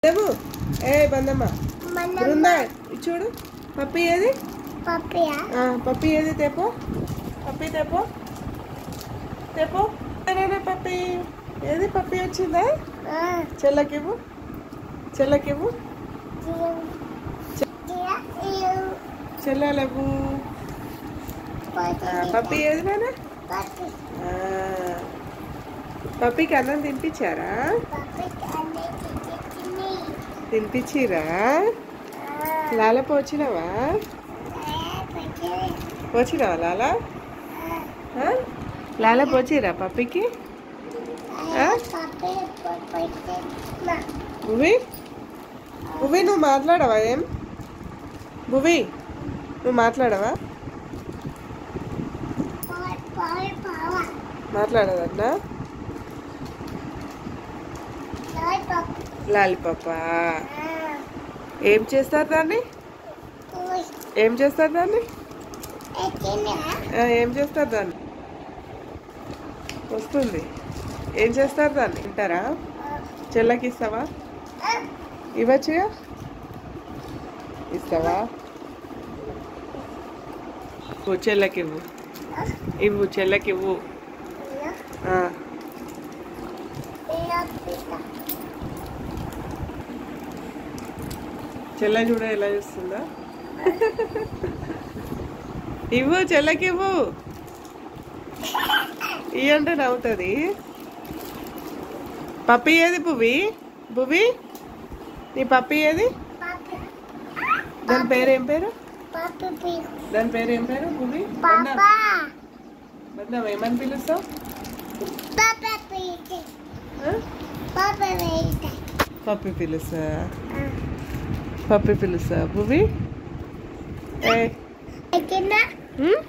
లేవు ఏ బందమ్మ బృందా ఇది చూడు పప్పి ఏది పప్పియా ఆ, పప్పి ఏది తెపో పప్పి తెపో తెపో ఏదైనా పప్పి ఏది పప్పి వచ్చిందా చెల్లకివ్వు చెల్లకివ్వు చెల్లెలవు పప్పి ఏది నాన్న ఆ, పప్పికి అన్నం తినిపించారా తినిపించిరా లాల పోచినావా పోచినావా లాల ఆ? లాల పోచిరా పప్పికి భువి భువి నువ్వు మాట్లాడవా ఏం భువి నువ్వు మాట్లాడవా మాట్లాడదన్నా లాలిపాప ఏం చేస్తారు దాన్ని ఏం చేస్తారు దాన్ని ఆ, ఏం చేస్తారు దాన్ని వస్తుంది ఏం చేస్తారు దాన్ని తింటారా చెల్లకి ఇస్తావా ఇవ్వచ్చుగా ఇస్తావా ఇవ్వు చెల్లకి ఇవ్వు ఇవ్వు చెల్లకి ఇవ్వు ఆ, చెల్ల చూడ ఎలా చూస్తుందా ఇవ్వు చెల్లకి ఇవ్వు ఇయ్యంటే నవ్వుతుంది పప్పి ఏది పువ్వి భువి నీ పప్పి ఏది దాని పేరు ఏం పేరు దాని పేరు ఏం పేరు భువి బంధం బంధం ఏమని పిలుస్తావు ఆ? పప్పి పిలుస్తా పప్పి పిలుస్తా భువి ఏ ఉమ్?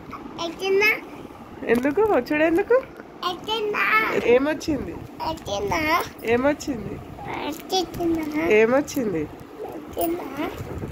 ఎందుకు వచ్చాడు ఎందుకు ఏమొచ్చింది ఏమొచ్చింది ఏమొచ్చింది